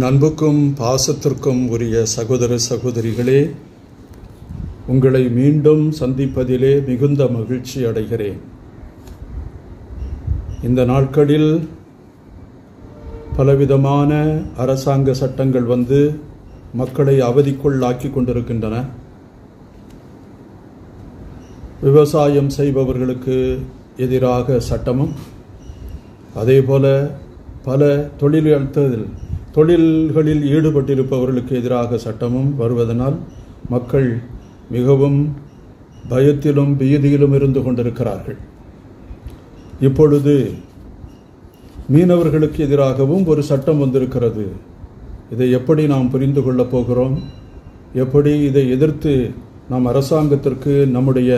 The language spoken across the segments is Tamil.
என் அன்புக்கும் பாசத்திற்கும் உரிய சகோதர சகோதரிகளே உங்களை மீண்டும் சந்திப்பதிலே மிகுந்த மகிழ்ச்சி அடைகிறேன் இந்த நாட்களில் பலவிதமான அரசாங்க சட்டங்கள் வந்து மக்களை அவதிக்குள் ஆக்கி கொண்டிருக்கின்றன விவசாயம் செய்பவர்களுக்கு எதிராக சட்டமும் அதேபோல பல தொழில்களில் தொழில்களில் ஈடுபட்டிருப்பவர்களுக்கு எதிராக சட்டமும் வருவதனால் மக்கள் மிகவும் பயத்திலும் பீதியிலும் இருந்து கொண்டிருக்கிறார்கள் இப்பொழுது மீனவர்களுக்கு எதிராகவும் ஒரு சட்டம் வந்திருக்கிறது இதை எப்படி நாம் புரிந்து கொள்ளப் போகிறோம் எப்படி இதை எதிர்த்து நாம் அரசாங்கத்திற்கு நம்முடைய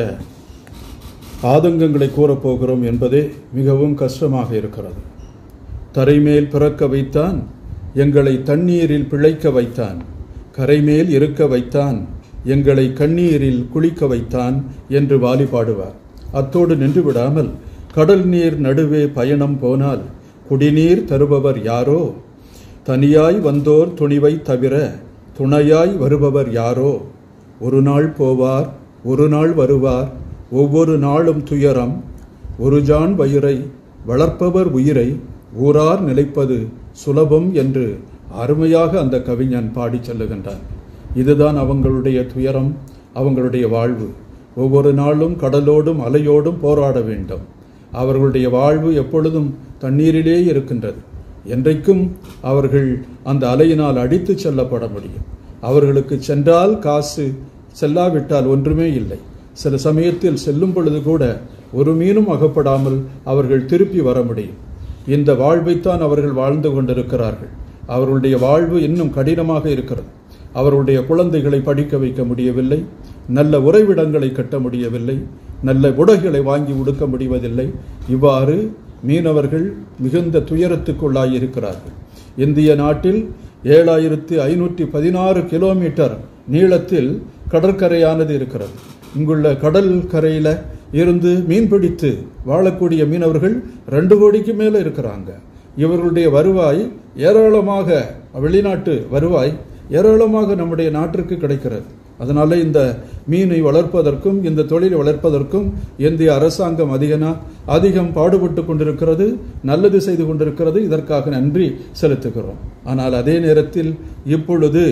ஆதங்கங்களை கூறப்போகிறோம் என்பதே மிகவும் கஷ்டமாக இருக்கிறது தரைமேல் பிறக்க வைத்தான் எங்களை தண்ணீரில் பிழைக்க வைத்தான் கரைமேல் இருக்க வைத்தான் எங்களை கண்ணீரில் குளிக்க வைத்தான் என்று வாலி பாடுவார் அத்தோடு நின்று விடாமல் கடல் நீர் நடுவே பயணம் போனால் குடிநீர் தருபவர் யாரோ தனியாய் வந்தோர் துணிவை தவிர துணையாய் வருபவர் யாரோ ஒரு நாள் போவார் ஒரு நாள் வருவார் ஒவ்வொரு நாளும் துயரம் ஒரு ஜான் வயிறை வளர்ப்பவர் உயிரை ஊரார் நிலைப்பது சுலபம் என்று அருமையாக அந்த கவிஞன் பாடி செல்லுகின்றார் இதுதான் அவங்களுடைய துயரம் அவங்களுடைய வாழ்வு ஒவ்வொரு நாளும் கடலோடும் அலையோடும் போராட வேண்டும் அவர்களுடைய வாழ்வு எப்பொழுதும் தண்ணீரிலே இருக்கின்றது என்றைக்கும் அவர்கள் அந்த அலையினால் அடித்து செல்லப்பட முடியும் அவர்களுக்கு சென்றால் காசு செல்லாவிட்டால் ஒன்றுமே இல்லை சில சமயத்தில் செல்லும் பொழுது கூட ஒரு மீனும் அகப்படாமல் அவர்கள் திருப்பி வர முடியும் இந்த வாழ்வைத்தான் அவர்கள் வாழ்ந்து கொண்டிருக்கிறார்கள் அவர்களுடைய வாழ்வு இன்னும் கடினமாக இருக்கிறது அவருடைய குழந்தைகளை படிக்க வைக்க முடியவில்லை நல்ல உறைவிடங்களை கட்ட முடியவில்லை நல்ல உடைகளை வாங்கி உடுக்க முடிவதில்லை இவ்வாறு மீனவர்கள் மிகுந்த துயரத்துக்குள்ளாகி இருக்கிறார்கள் இந்திய நாட்டில் ஏழாயிரத்து ஐநூற்றி பதினாறு கிலோமீட்டர் நீளத்தில் கடற்கரையானது இருக்கிறது இங்குள்ள கடல் கரையில இருந்து மீன்பிடித்து வாழக்கூடிய மீனவர்கள் ரெண்டு கோடிக்கு மேல இருக்கிறாங்க இவர்களுடைய வருவாய் ஏராளமாக வெளிநாட்டு வருவாய் ஏராளமாக நம்முடைய நாட்டிற்கு கிடைக்கிறது அதனால இந்த மீனை வளர்ப்பதற்கும் இந்த தொழிலை வளர்ப்பதற்கும் இந்திய அரசாங்கம் அதிகனா அதிகம் பாடுபட்டு கொண்டிருக்கிறது நல்லது செய்து கொண்டிருக்கிறது இதற்காக நன்றி செலுத்துகிறோம் ஆனால் அதே நேரத்தில் இப்பொழுது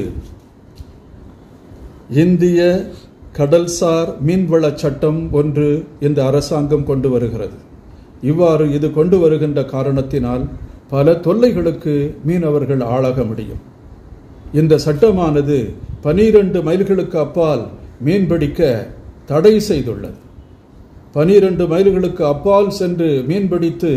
இந்திய கடல்சார் மீன்வள சட்டம் ஒன்று இந்த அரசாங்கம் கொண்டு வருகிறது இவ்வாறு இது கொண்டு வருகின்ற காரணத்தினால் பல தொல்லைகளுக்கு மீனவர்கள் ஆளாக முடியும் இந்த சட்டமானது பனிரெண்டு மைல்களுக்கு அப்பால் மீன்பிடிக்க தடை செய்துள்ளது பனிரெண்டு மைல்களுக்கு அப்பால் சென்று மீன்பிடித்து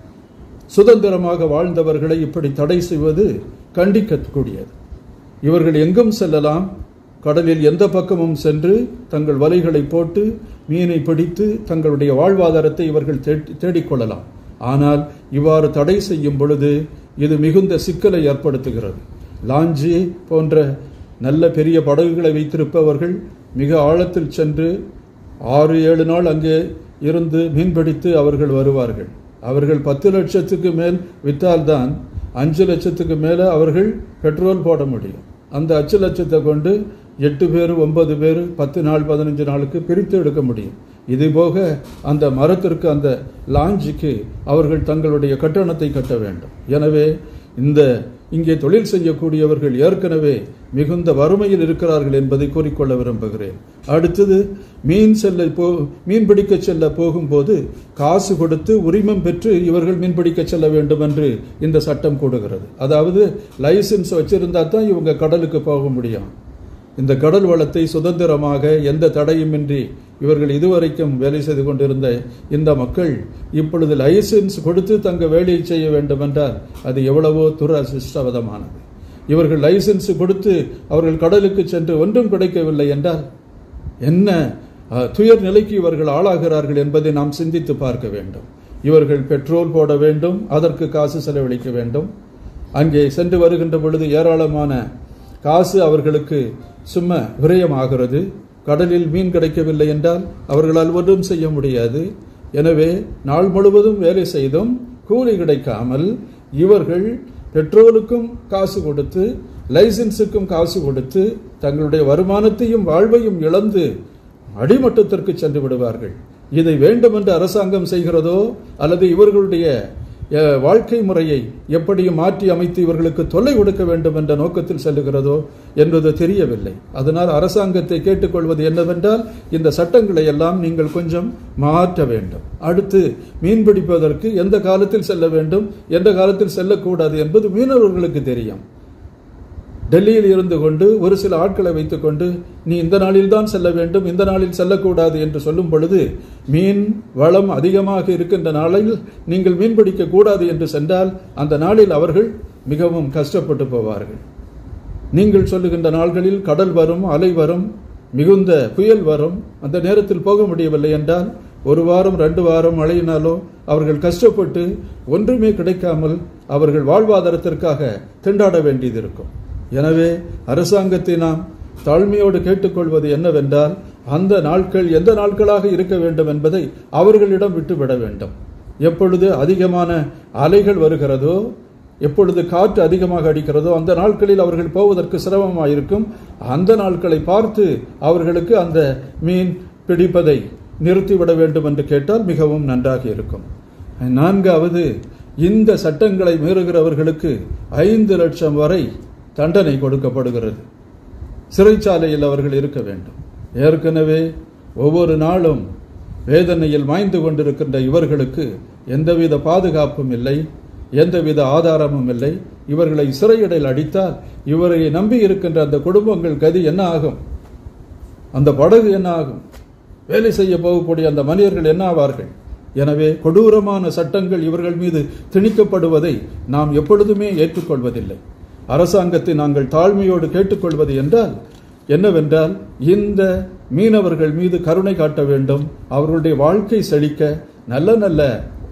சுதந்திரமாக வாழ்ந்தவர்களை இப்படி தடை செய்வது கண்டிக்கக்கூடியது இவர்கள் எங்கும் செல்லலாம் கடலில் எந்த பக்கமும் சென்று தங்கள் வலைகளை போட்டு மீனை பிடித்து தங்களுடைய வாழ்வாதாரத்தை இவர்கள் தேடிக்கொள்ளலாம் ஆனால் இவ்வாறு தடை செய்யும் பொழுது இது மிகுந்த சிக்கலை ஏற்படுத்துகிறது லாஞ்சி போன்ற நல்ல பெரிய படகுகளை வைத்திருப்பவர்கள் மிக ஆழத்தில் சென்று ஆறு ஏழு நாள் அங்கே இருந்து மீன்பிடித்து அவர்கள் வருவார்கள் அவர்கள் பத்து லட்சத்துக்கு மேல் விற்றால்தான் அஞ்சு லட்சத்துக்கு மேலே அவர்கள் பெட்ரோல் போட முடியும் அந்த அச்சு லட்சத்தை கொண்டு எட்டு பேர் ஒன்பது பேர் பத்து நாள் பதினஞ்சு நாளுக்கு பிரித்து எடுக்க முடியும் இது போக அந்த மரத்திற்கு அந்த லாஞ்சிக்கு அவர்கள் தங்களுடைய கட்டணத்தை கட்ட வேண்டும் எனவே இந்த இங்கே தொழில் செய்யக்கூடியவர்கள் ஏற்கனவே மிகுந்த வறுமையில் இருக்கிறார்கள் என்பதை கூறிக்கொள்ள விரும்புகிறேன் அடுத்தது மீன் செல்ல போ மீன் பிடிக்க செல்ல போகும்போது காசு கொடுத்து உரிமம் பெற்று இவர்கள் மீன் பிடிக்க செல்ல வேண்டும் என்று இந்த சட்டம் கூடுகிறது அதாவது லைசன்ஸ் வச்சிருந்தா தான் இவங்க கடலுக்கு போக முடியும் இந்த கடல் வளத்தை சுதந்திரமாக எந்த தடையுமின்றி இவர்கள் இதுவரைக்கும் வேலை செய்து கொண்டிருந்த இந்த மக்கள் இப்பொழுது லைசன்ஸ் கொடுத்து தங்க வேலையை செய்ய வேண்டும் என்றால் அது எவ்வளவோ துரசிஷ்டவதமானது இவர்கள் லைசன்ஸ் கொடுத்து அவர்கள் கடலுக்கு சென்று ஒன்றும் கிடைக்கவில்லை என்றால் என்ன துயர் நிலைக்கு இவர்கள் ஆளாகிறார்கள் என்பதை நாம் சிந்தித்து பார்க்க வேண்டும் இவர்கள் பெட்ரோல் போட வேண்டும் அதற்கு காசு செலவழிக்க வேண்டும் அங்கே சென்று வருகின்ற பொழுது ஏராளமான காசு அவர்களுக்கு சும்மா விரயமாகிறது கடலில் மீன் கிடைக்கவில்லை என்றால் அவர்களால் ஒன்றும் செய்ய முடியாது எனவே நாள் முழுவதும் வேலை செய்தும் கூலி கிடைக்காமல் இவர்கள் பெட்ரோலுக்கும் காசு கொடுத்து லைசன்ஸுக்கும் காசு கொடுத்து தங்களுடைய வருமானத்தையும் வாழ்வையும் இழந்து அடிமட்டத்திற்கு சென்று விடுவார்கள் இதை வேண்டும் என்று அரசாங்கம் செய்கிறதோ அல்லது இவர்களுடைய அஹ், வாழ்க்கை முறையை எப்படியும் மாற்றி அமைத்து இவர்களுக்கு தொல்லை கொடுக்க வேண்டும் என்ற நோக்கத்தில் செல்லுகிறதோ என்பது தெரியவில்லை அதனால் அரசாங்கத்தை கேட்டுக்கொள்வது என்னவென்றால் இந்த சட்டங்களை எல்லாம் நீங்கள் கொஞ்சம் மாற்ற வேண்டும் அடுத்து மீன் பிடிப்பதற்கு எந்த காலத்தில் செல்ல வேண்டும் எந்த காலத்தில் செல்லக்கூடாது என்பது மீனவர்களுக்கு தெரியும் டெல்லியில் இருந்து கொண்டு ஒரு சில ஆட்களை வைத்துக்கொண்டு நீ இந்த நாளில் தான் செல்ல வேண்டும் இந்த நாளில் செல்லக்கூடாது என்று சொல்லும் பொழுது மீன் வளம் அதிகமாக இருக்கின்ற நாளில் நீங்கள் மீன் பிடிக்க கூடாது என்று சென்றால் அந்த நாளில் அவர்கள் மிகவும் கஷ்டப்பட்டு போவார்கள் நீங்கள் சொல்லுகின்ற நாள்களில் கடல் வரும் அலை வரும் மிகுந்த புயல் வரும் அந்த நேரத்தில் போக முடியவில்லை என்றால் ஒரு வாரம் ரெண்டு வாரம் மழையினாலோ அவர்கள் கஷ்டப்பட்டு ஒன்றுமே கிடைக்காமல் அவர்கள் வாழ்வாதாரத்திற்காக திண்டாட வேண்டியது இருக்கும் எனவே அரசாங்கத்தை நாம் தாழ்மையோடு கேட்டுக்கொள்வது என்னவென்றால் அந்த நாட்கள் எந்த நாட்களாக இருக்க வேண்டும் என்பதை அவர்களிடம் விட்டுவிட வேண்டும் எப்பொழுது அதிகமான அலைகள் வருகிறதோ எப்பொழுது காற்று அதிகமாக அடிக்கிறதோ அந்த நாட்களில் அவர்கள் போவதற்கு சிரமமாயிருக்கும் அந்த நாட்களை பார்த்து அவர்களுக்கு அந்த மீன் பிடிப்பதை நிறுத்திவிட வேண்டும் என்று கேட்டால் மிகவும் நன்றாக இருக்கும் நான்காவது இந்த சட்டங்களை மீறுகிறவர்களுக்கு ஐந்து லட்சம் வரை தண்டனை கொடுக்கப்படுகிறது சிறைச்சாலையில் அவர்கள் இருக்க வேண்டும் ஏற்கனவே ஒவ்வொரு நாளும் வேதனையில் மாய்ந்து கொண்டிருக்கின்ற இவர்களுக்கு எந்தவித பாதுகாப்பும் இல்லை எந்தவித ஆதாரமும் இல்லை இவர்களை சிறையிடையில் அடித்தால் இவரை நம்பி இருக்கின்ற அந்த குடும்பங்கள் கதி என்ன ஆகும் அந்த படகு என்ன ஆகும் வேலை செய்ய போகக்கூடிய அந்த மனிதர்கள் என்ன ஆவார்கள் எனவே கொடூரமான சட்டங்கள் இவர்கள் மீது திணிக்கப்படுவதை நாம் எப்பொழுதுமே ஏற்றுக்கொள்வதில்லை அரசாங்கத்தை நாங்கள் தாழ்மையோடு கேட்டுக்கொள்வது என்றால் என்னவென்றால் இந்த மீனவர்கள் மீது கருணை காட்ட வேண்டும் அவர்களுடைய வாழ்க்கை செழிக்க நல்ல நல்ல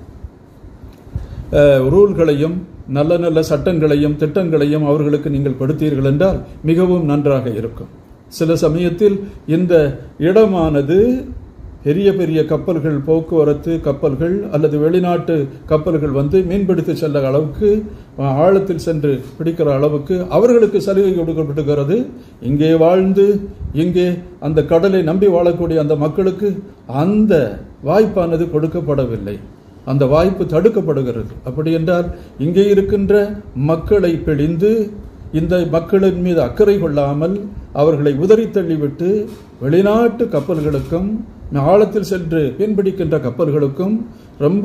அஹ், ரூல்களையும் நல்ல நல்ல சட்டங்களையும் திட்டங்களையும் அவர்களுக்கு நீங்கள் கொடுத்தீர்கள் என்றால் மிகவும் நன்றாக இருக்கும் சில சமயத்தில் இந்த இடமானது பெரிய பெரிய கப்பல்கள் போக்குவரத்து கப்பல்கள் அல்லது வெளிநாட்டு கப்பல்கள் வந்து மீன்பிடித்து செல்ல அளவுக்கு அஹ், ஆழத்தில் சென்று பிடிக்கிற அளவுக்கு அவர்களுக்கு சலுகை கொடுக்கப்படுகிறது இங்கே வாழ்ந்து இங்கே அந்த கடலை நம்பி வாழக்கூடிய அந்த மக்களுக்கு அந்த வாய்ப்பானது கொடுக்கப்படவில்லை அந்த வாய்ப்பு தடுக்கப்படுகிறது அப்படி என்றால் இங்கே இருக்கின்ற மக்களை பிழிந்து இந்த மக்களின் மீது அக்கறை கொள்ளாமல் அவர்களை உதறி தள்ளிவிட்டு வெளிநாட்டு கப்பல்களுக்கும் ஆழத்தில் சென்று மீன்பிடிக்கின்ற கப்பல்களுக்கும் ரொம்ப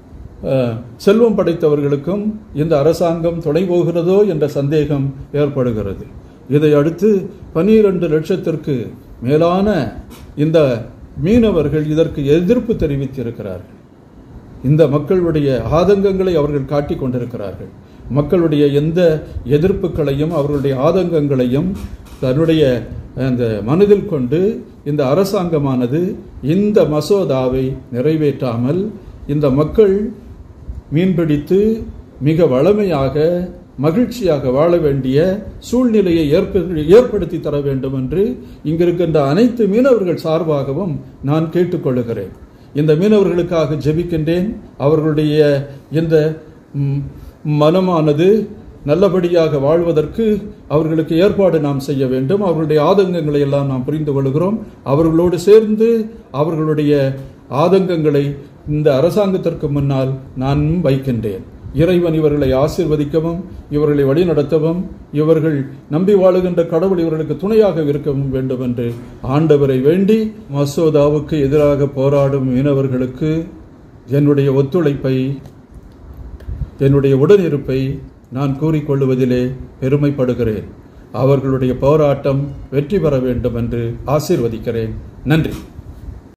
அஹ், செல்வம் படைத்தவர்களுக்கும் இந்த அரசாங்கம் துணை போகிறதோ என்ற சந்தேகம் ஏற்படுகிறது இதை அடுத்து பனிரெண்டு லட்சத்திற்கு மேலான இந்த மீனவர்கள் இதற்கு எதிர்ப்பு தெரிவித்திருக்கிறார்கள் இந்த மக்களுடைய ஆதங்கங்களை அவர்கள் காட்டிக் கொண்டிருக்கிறார்கள் மக்களுடைய எந்த எதிர்ப்புகளையும் அவர்களுடைய ஆதங்கங்களையும் தன்னுடைய அந்த மனதில் கொண்டு இந்த அரசாங்கமானது இந்த மசோதாவை நிறைவேற்றாமல் இந்த மக்கள் மீன்பிடித்து மிக வளமையாக மகிழ்ச்சியாக வாழ வேண்டிய சூழ்நிலையை ஏற்ப- ஏற்படுத்தி தர வேண்டும் என்று இங்கிருக்கின்ற அனைத்து மீனவர்கள் சார்பாகவும் நான் கேட்டுக்கொள்கிறேன் இந்த மீனவர்களுக்காக ஜெபிக்கின்றேன் அவர்களுடைய இந்த ம், மனமானது நல்லபடியாக வாழ்வதற்கு அவர்களுக்கு ஏற்பாடு நாம் செய்ய வேண்டும் அவர்களுடைய ஆதங்கங்களை எல்லாம் நாம் புரிந்து கொள்கிறோம் அவர்களோடு சேர்ந்து அவர்களுடைய ஆதங்கங்களை இந்த அரசாங்கத்திற்கு முன்னால் நான் வைக்கின்றேன் இறைவன் இவர்களை ஆசீர்வதிக்கவும் இவர்களை வழிநடத்தவும் இவர்கள் நம்பி வாழுகின்ற கடவுள் இவர்களுக்கு துணையாக இருக்கவும் வேண்டும் என்று ஆண்டவரை வேண்டி மசோதாவுக்கு எதிராக போராடும் மீனவர்களுக்கு என்னுடைய ஒத்துழைப்பை என்னுடைய உடனிருப்பை நான் கூறிக்கொள்வதிலே பெருமைப்படுகிறேன் அவர்களுடைய போராட்டம் வெற்றி பெற வேண்டும் என்று ஆசீர்வதிக்கிறேன் நன்றி